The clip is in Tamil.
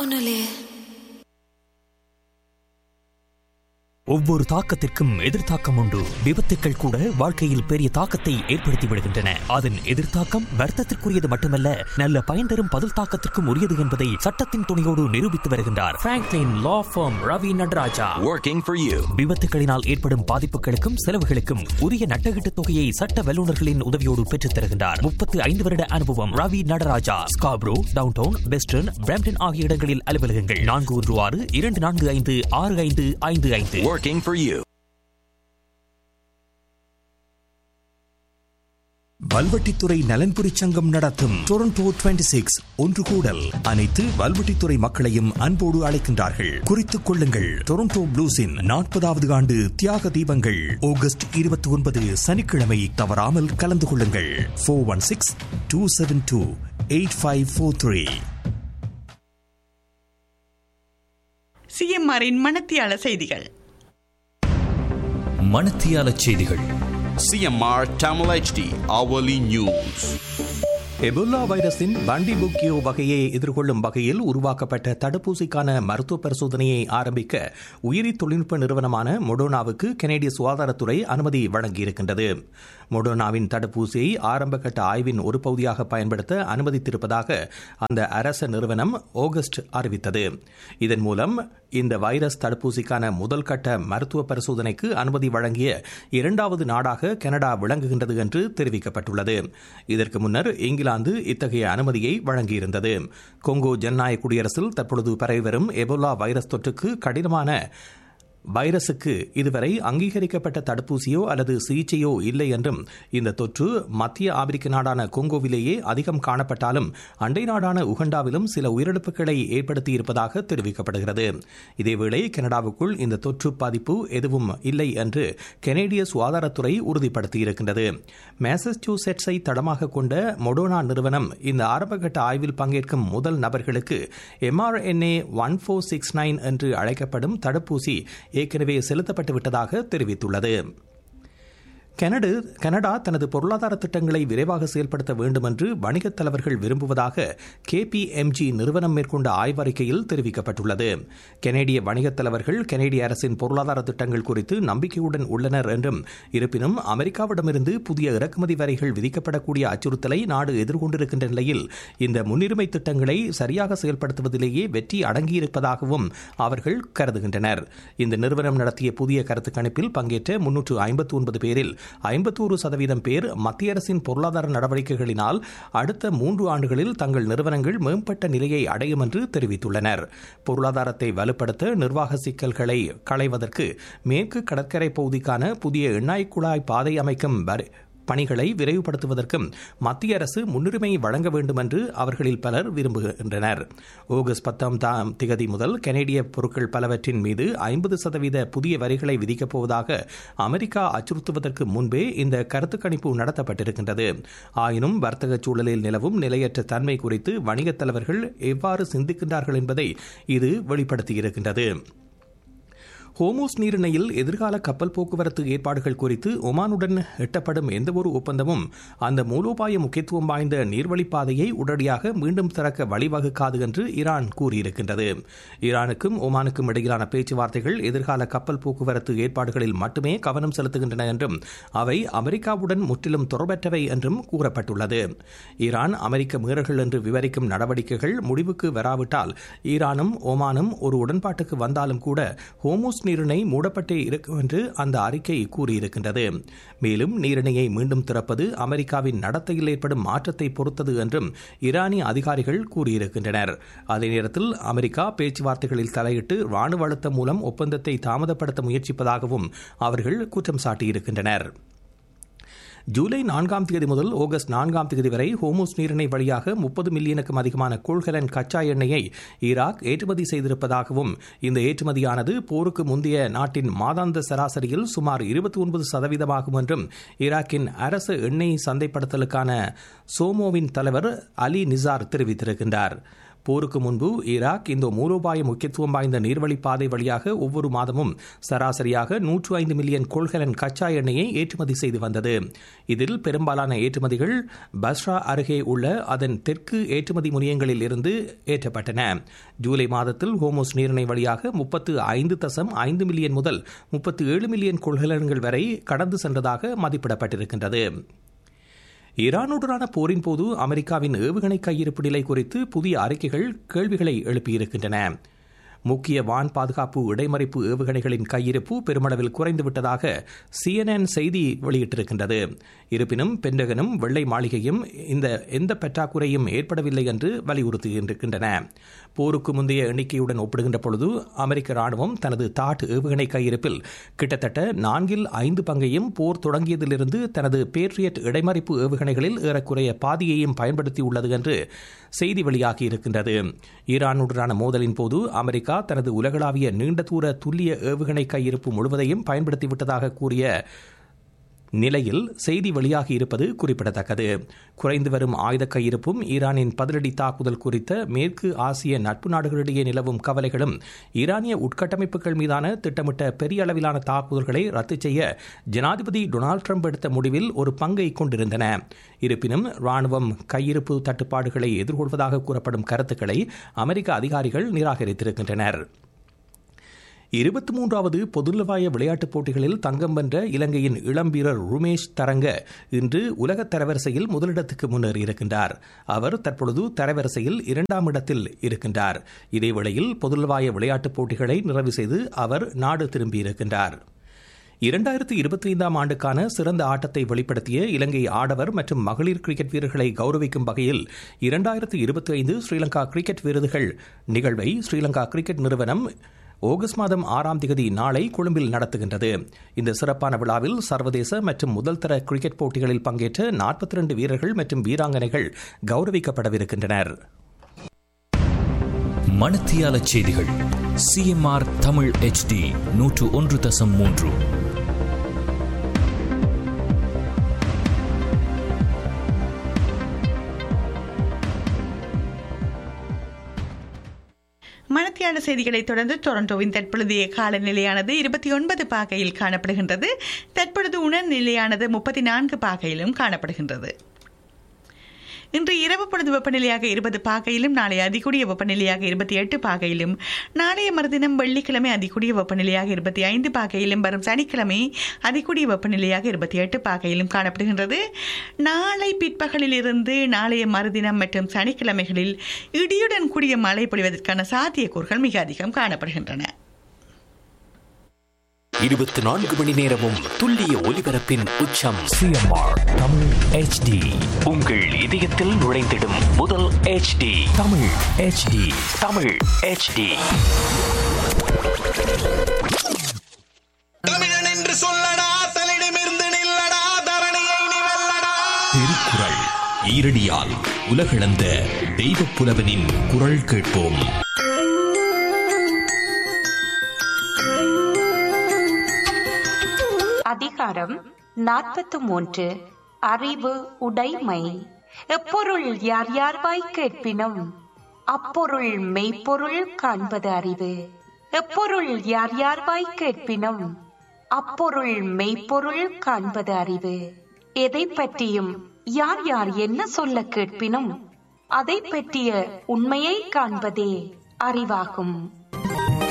ஒன்றும் இல்லையே ஒவ்வொரு தாக்கத்திற்கும் எதிர்த்தாக்கம் உண்டு விபத்துக்கள் கூட வாழ்க்கையில் பெரிய தாக்கத்தை ஏற்படுத்தி விடுகின்றன அதன் எதிர்த்தாக்கம் வர்த்தத்திற்குரியது மட்டுமல்ல நல்ல பயன் தரும் பதில் தாக்கத்திற்கும் உரியது என்பதை சட்டத்தின் துணையோடு நிரூபித்து வருகின்றார் Franklin law firm Ravi Nadarajah Working for you. விபத்துகளினால் ஏற்படும் பாதிப்புகளுக்கும் செலவுகளுக்கும் உரிய நட்டகீட்டு தொகையை சட்ட வல்லுநர்களின் உதவியோடு பெற்றுத் தருகின்றார் முப்பத்து ஐந்து வருட அனுபவம் Ravi Nadarajah Scarborough downtown western Brampton ஆகிய இடங்களில் அலுவலகங்கள் நான்கு ஒன்று ஆறு இரண்டு நான்கு ஐந்து ஆறு ஐந்து ஐந்து ஐந்து Working for you. வல்வெட்டித்துறை நலன்புரி சங்கம் நடத்தும் டொரண்டோ 26 சிக்ஸ் ஒன்று கூடல் அனைத்து வல்வெட்டித்துறை மக்களையும் அன்போடு அழைக்கின்றார்கள் குறித்துக் கொள்ளுங்கள் டொரண்டோ ப்ளூஸின் நாற்பதாவது ஆண்டு தியாக தீபங்கள் ஆகஸ்ட் இருபத்தி ஒன்பது சனிக்கிழமை தவறாமல் கலந்து கொள்ளுங்கள் four one six two seven two eight five four three சிஎம்ஆரின் மனத்தியால செய்திகள் மணத்தியால செய்திகள் CMR Tamil HD hourly news. எபோலா வைரஸின் பண்டி புக்கியோ வகையை எதிர்கொள்ளும் வகையில் உருவாக்கப்பட்ட தடுப்பூசிக்கான மருத்துவ பரிசோதனையை ஆரம்பிக்க உயிரி தொழில்நுட்ப நிறுவனமான மொடோனாவுக்கு கனேடிய சுகாதாரத்துறை அனுமதி வழங்கியிருக்கின்றது மொடோனாவின் தடுப்பூசியை ஆரம்பகட்ட ஆய்வின் ஒரு பகுதியாக பயன்படுத்த அனுமதித்திருப்பதாக அந்த அரச நிறுவனம் ஆகஸ்ட் அறிவித்தது இதன் மூலம் இந்த வைரஸ் தடுப்பூசிக்கான முதல் கட்ட மருத்துவ பரிசோதனைக்கு அனுமதி வழங்கிய இரண்டாவது நாடாக கனடா விளங்குகின்றது என்று தெரிவிக்கப்பட்டுள்ளது இதற்கு முன்னர் இங்கிலாந்து இத்தகைய அனுமதியை வழங்கியிருந்தது கொங்கோ ஜனநாயக குடியரசில் தற்பொழுது பரவி வரும் எபோலா வைரஸ் தொற்றுக்கு கடினமான வைரசுக்கு இதுவரை அங்கீகரிக்கப்பட்ட தடுப்பூசியோ அல்லது சிகிச்சையோ இல்லை என்றும் இந்த தொற்று மத்திய ஆப்பிரிக்க நாடான கொங்கோவிலேயே அதிகம் காணப்பட்டாலும் அண்டை நாடான உகண்டாவிலும் சில உயிரிழப்புகளை ஏற்படுத்தியிருப்பதாக தெரிவிக்கப்படுகிறது இதேவேளை கனடாவுக்குள் இந்த தொற்று பாதிப்பு எதுவும் இல்லை என்று கனேடிய சுகாதாரத்துறை உறுதிப்படுத்தியிருக்கின்றது மேசச்சூசெட்ஸை தடமாக கொண்ட மொடோனா நிறுவனம் இந்த ஆரம்பகட்ட ஆய்வில் பங்கேற்கும் முதல் நபர்களுக்கு mRNA one four six nine என்று அழைக்கப்படும் தடுப்பூசி ஏற்கனவே செலுத்தப்பட்டு விட்டதாக தெரிவித்துள்ளது கனடு கனடா தனது பொருளாதார திட்டங்களை விரைவாக செயல்படுத்த வேண்டும் என்று வணிகத் தலைவர்கள் விரும்புவதாக கேபிஎம்ஜி நிறுவனம் மேற்கொண்ட ஆய்வறிக்கையில் தெரிவிக்கப்பட்டுள்ளது கனேடிய வணிகத் தலைவர்கள் கனேடிய அரசின் பொருளாதார திட்டங்கள் குறித்து நம்பிக்கையுடன் உள்ளனர் என்றும் இருப்பினும் அமெரிக்காவிடமிருந்து புதிய இறக்குமதி வரிகள் விதிக்கப்படக்கூடிய அச்சுறுத்தலை நாடு எதிர்கொண்டிருக்கின்ற நிலையில் இந்த முன்னுரிமை திட்டங்களை சரியாக செயல்படுத்துவதிலேயே வெற்றி அடங்கியிருப்பதாகவும் அவர்கள் கருதுகின்றனர் இந்த நிறுவனம் நடத்திய புதிய கருத்து கணிப்பில் பங்கேற்ற முன்னூற்று ஐம்பத்தி ஒன்பது பேரில் ஐம்பத்தோரு சதவீதம் பேர் மத்திய அரசின் பொருளாதார நடவடிக்கைகளினால் அடுத்த மூன்று ஆண்டுகளில் தங்கள் நிறுவனங்கள் மேம்பட்ட நிலையை அடையும் என்று தெரிவித்துள்ளனர் பொருளாதாரத்தை வலுப்படுத்த நிர்வாக சிக்கல்களை களைவதற்கு மேற்கு கடற்கரை பகுதிக்கான புதிய எண்ணெய் குழாய் பாதை அமைக்கும் வரை- பணிகளை விரைவுபடுத்துவதற்கும் மத்திய அரசு முன்னுரிமை வழங்க வேண்டும் என்று அவர்களில் பலர் விரும்புகின்றனர் ஆகஸ்ட் பத்தாம் தாம் திகதி முதல் கனேடிய பொருட்கள் பலவற்றின் மீது ஐம்பது சதவீத புதிய வரிகளை விதிக்கப் போவதாக அமெரிக்கா அச்சுறுத்துவதற்கு முன்பே இந்த கருத்து கணிப்பு நடத்தப்பட்டிருக்கின்றது ஆயினும் வர்த்தக சூழலில் நிலவும் நிலையற்ற தன்மை குறித்து வணிகத் தலைவர்கள் எவ்வாறு சிந்திக்கின்றார்கள் என்பதை இது வெளிப்படுத்தியிருக்கின்றது ஹோமோஸ் நீரிணையில் எதிர்கால கப்பல் போக்குவரத்து ஏற்பாடுகள் குறித்து ஒமானுடன் எட்டப்படும் எந்தவொரு ஒப்பந்தமும் அந்த மூலோபாய முக்கியத்துவம் வாய்ந்த நீர்வழிப்பாதையை உடனடியாக மீண்டும் திறக்க வழிவகுக்காது என்று ஈரான் கூறியிருக்கின்றது ஈரானுக்கும் ஒமானுக்கும் இடையிலான பேச்சுவார்த்தைகள் எதிர்கால கப்பல் போக்குவரத்து ஏற்பாடுகளில் மட்டுமே கவனம் செலுத்துகின்றன என்றும் அவை அமெரிக்காவுடன் முற்றிலும் தொடர்பற்றவை என்றும் கூறப்பட்டுள்ளது ஈரான் அமெரிக்க மீறல்கள் என்று விவரிக்கும் நடவடிக்கைகள் முடிவுக்கு வராவிட்டால் ஈரானும் ஒமானும் ஒரு உடன்பாட்டுக்கு வந்தாலும் கூட ஹோமோஸ் நீரிணை மூடப்பட்டே இருக்கும் என்று அந்த அறிக்கை கூறியிருக்கின்றது மேலும் நீரிணையை மீண்டும் திறப்பது அமெரிக்காவின் நடத்தையில் ஏற்படும் மாற்றத்தை பொறுத்தது என்றும் ஈரானிய அதிகாரிகள் கூறியிருக்கின்றனர் அதே நேரத்தில் அமெரிக்கா பேச்சுவார்த்தைகளில் தலையிட்டு ராணுவ அழுத்தம் மூலம் ஒப்பந்தத்தை தாமதப்படுத்த முயற்சிப்பதாகவும் அவர்கள் குற்றம் சாட்டியிருக்கின்றனர் ஜூலை நான்காம் தேதி முதல் ஆகஸ்ட் நான்காம் தேதி வரை ஹோமோஸ் நீரிணை வழியாக முப்பது மில்லியனுக்கும் அதிகமான கோள்கலன் கச்சா எண்ணெயை ஈராக் ஏற்றுமதி செய்திருப்பதாகவும் இந்த ஏற்றுமதியானது போருக்கு முந்தைய நாட்டின் மாதாந்த சராசரியில் சுமார் இருபத்தி ஒன்பது சதவீதமாகும் என்றும் ஈராக்கின் அரசு எண்ணெய் சந்தைப்படுத்தலுக்கான சோமோவின் தலைவர் அலி நிசார் தெரிவித்திருக்கின்றார் போருக்கு முன்பு ஈராக் இந்த மூலோபாய முக்கியத்துவம் வாய்ந்த நீர்வழி பாதை வழியாக ஒவ்வொரு மாதமும் சராசரியாக நூற்று ஐந்து மில்லியன் கொள்கலன் கச்சா எண்ணெயை ஏற்றுமதி செய்து வந்தது இதில் பெரும்பாலான ஏற்றுமதிகள் பஸ்ரா அருகே உள்ள அதன் தெற்கு ஏற்றுமதி முனையங்களில் இருந்து ஏற்றப்பட்டன ஜூலை மாதத்தில் ஹோமோஸ் நீரிணை வழியாக முப்பத்து ஐந்து தசம் ஐந்து மில்லியன் முதல் முப்பத்து ஏழு மில்லியன் கொள்கலன்கள் வரை கடந்து சென்றதாக மதிப்பிடப்பட்டிருக்கின்றது ஈரானுடனான போரின் போது அமெரிக்காவின் ஏவுகணை கையிருப்பு நிலை குறித்து புதிய அறிக்கைகள் கேள்விகளை எழுப்பியிருக்கின்றன முக்கிய வான் பாதுகாப்பு இடைமறிப்பு ஏவுகணைகளின் கையிருப்பு பெருமளவில் குறைந்துவிட்டதாக சிஎன்என் செய்தி வெளியிட்டிருக்கின்றது இருப்பினும் பென்டகனும் வெள்ளை மாளிகையும் இந்த எந்த பற்றாக்குறையும் ஏற்படவில்லை என்று வலியுறுத்தியிருக்கின்றன போருக்கு முந்தைய எண்ணிக்கையுடன் ஒப்பிடுகின்ற பொழுது அமெரிக்க ராணுவம் தனது தாட் ஏவுகணை கையிருப்பில் கிட்டத்தட்ட நான்கில் ஐந்து பங்கையும் போர் தொடங்கியதிலிருந்து தனது பேட்ரியட் இடைமறிப்பு ஏவுகணைகளில் ஏறக்குறைய பாதியையும் பயன்படுத்தியுள்ளது என்று செய்தி வெளியாகி இருக்கின்றது ஈரானுடனான மோதலின் போது அமெரிக்கா தனது உலகளாவிய நீண்ட தூர துல்லிய ஏவுகணை கையிருப்பு முழுவதையும் பயன்படுத்திவிட்டதாக கூறிய நிலையில் செய்தி வெளியாகி இருப்பது குறிப்பிடத்தக்கது குறைந்து வரும் ஆயுத கையிருப்பும் ஈரானின் பதிலடி தாக்குதல் குறித்த மேற்கு ஆசிய நட்பு நாடுகளிடையே நிலவும் கவலைகளும் ஈரானிய உட்கட்டமைப்புகள் மீதான திட்டமிட்ட பெரிய அளவிலான தாக்குதல்களை ரத்து செய்ய ஜனாதிபதி டொனால்டு ட்ரம்ப் எடுத்த முடிவில் ஒரு பங்கை கொண்டிருந்தன இருப்பினும் ராணுவம் கையிருப்பு தட்டுப்பாடுகளை எதிர்கொள்வதாக கூறப்படும் கருத்துக்களை அமெரிக்க அதிகாரிகள் நிராகரித்திருக்கின்றனர் இருபத்தி மூன்றாவது பொதுநலவாய விளையாட்டுப் போட்டிகளில் தங்கம் வென்ற இலங்கையின் இளம் வீரர் ருமேஷ் தரங்க இன்று உலக தரவரிசையில் முதலிடத்துக்கு முன்னேறியிருக்கின்றார் அவர் தற்பொழுது தரவரிசையில் இரண்டாம் இடத்தில் இருக்கின்றார் இதேவேளையில் பொதுநலவாய விளையாட்டுப் போட்டிகளை நிறைவு செய்து அவர் நாடு திரும்பியிருக்கின்றார் இரண்டாயிரத்தி இருபத்தி ஐந்தாம் ஆண்டுக்கான சிறந்த ஆட்டத்தை வெளிப்படுத்திய இலங்கை ஆடவர் மற்றும் மகளிர் கிரிக்கெட் வீரர்களை கௌரவிக்கும் வகையில் இரண்டாயிரத்தி இருபத்தி ஐந்து ஸ்ரீலங்கா கிரிக்கெட் விருதுகள் நிகழ்வை ஸ்ரீலங்கா கிரிக்கெட் நிறுவனம் ஆகஸ்ட் மாதம் ஆறாம் தேதி நாளை கொழும்பில் நடத்துகின்றது இந்த சிறப்பான விழாவில் சர்வதேச மற்றும் முதல் தர கிரிக்கெட் போட்டிகளில் பங்கேற்ற நாற்பத்தி ரெண்டு வீரர்கள் மற்றும் வீராங்கனைகள் கௌரவிக்கப்படவிருக்கின்றனர் மணத்தியால செய்திகள் சிஎம்ஆர் தமிழ் ஹெச்டி நூற்று ஒன்று தசம் மூன்று மணத்தியான செய்திகளைத் தொடர்ந்து டொரண்டோவின் தற்பொழுதைய காலநிலையானது இருபத்தி ஒன்பது பாகையில் காணப்படுகின்றது தற்பொழுது உணர் நிலையானது முப்பத்தி நான்கு பாகையிலும் காணப்படுகின்றது இன்று இரவு பொழுது வெப்பநிலையாக இருபது பாகையிலும் நாளை அதிகூடிய வெப்பநிலையாக இருபத்தி எட்டு பாகையிலும் நாளைய மறுதினம் வெள்ளிக்கிழமை அதிகூடிய வெப்பநிலையாக இருபத்தி ஐந்து பாகையிலும் வரும் சனிக்கிழமை அதிகூடிய வெப்பநிலையாக இருபத்தி எட்டு பாகையிலும் காணப்படுகின்றது நாளை பிற்பகலில் இருந்து நாளைய மறுதினம் மற்றும் சனிக்கிழமைகளில் இடியுடன் கூடிய மழை பொழிவதற்கான சாத்தியக்கூறுகள் மிக அதிகம் காணப்படுகின்றன இருபத்தி நான்கு மணி நேரமும் துல்லிய ஒலிபரப்பின் உச்சம் சிஎம்ஆர் தமிழ் ஹெச்டி உங்கள் இதயத்தில் நுழைந்திடும் முதல் HD Tamil HD Tamil HD தமிழன் என்று சொல்லடா தலிடமிருந்து நில்லடா தரணியை நீ வெல்லடா திருக்குறள் ஈரடியால் உலகளந்த தெய்வ புலவனின் குரல் கேட்போம் அதிகாரம் நாற்பத்து மூன்று அறிவு உடைமை எப்பொருள் யார் யார்வாய் கேட்பினும் அப்பொருள் மெய்ப்பொருள் காண்பது அறிவு எப்பொருள் யார் யார்வாய் கேட்பினும் அப்பொருள் மெய்ப்பொருள் காண்பது அறிவு எதை பற்றியும் யார் யார் என்ன சொல்ல கேட்பினும் அதை பற்றிய உண்மையை காண்பதே அறிவாகும்